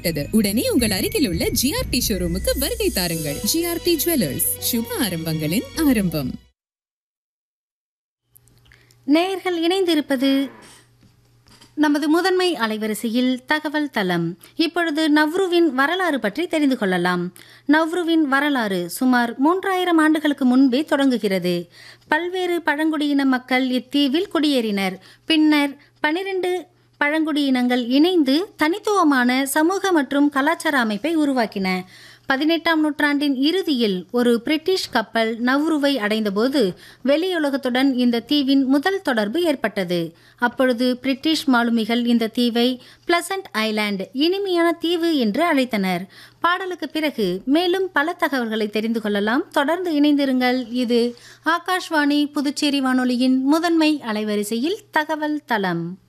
செய்யப்பட்டது உடனே உங்கள் அருகில் உள்ள ஜிஆர்டி ஷோரூமுக்கு வருகை தாருங்கள் ஜிஆர்டி ஜுவல்லர்ஸ் சுப ஆரம்பங்களின் ஆரம்பம் நேயர்கள் இணைந்திருப்பது நமது முதன்மை அலைவரிசையில் தகவல் தளம் இப்பொழுது நவ்ருவின் வரலாறு பற்றி தெரிந்து கொள்ளலாம் நவ்ருவின் வரலாறு சுமார் மூன்றாயிரம் ஆண்டுகளுக்கு முன்பே தொடங்குகிறது பல்வேறு பழங்குடியின மக்கள் இத்தீவில் குடியேறினர் பின்னர் பனிரெண்டு பழங்குடியினங்கள் இணைந்து தனித்துவமான சமூக மற்றும் கலாச்சார அமைப்பை உருவாக்கின பதினெட்டாம் நூற்றாண்டின் இறுதியில் ஒரு பிரிட்டிஷ் கப்பல் நவ்ருவை அடைந்தபோது வெளியுலகத்துடன் இந்த தீவின் முதல் தொடர்பு ஏற்பட்டது அப்பொழுது பிரிட்டிஷ் மாலுமிகள் இந்த தீவை பிளசன்ட் ஐலாண்ட் இனிமையான தீவு என்று அழைத்தனர் பாடலுக்கு பிறகு மேலும் பல தகவல்களை தெரிந்து கொள்ளலாம் தொடர்ந்து இணைந்திருங்கள் இது ஆகாஷ்வாணி புதுச்சேரி வானொலியின் முதன்மை அலைவரிசையில் தகவல் தளம்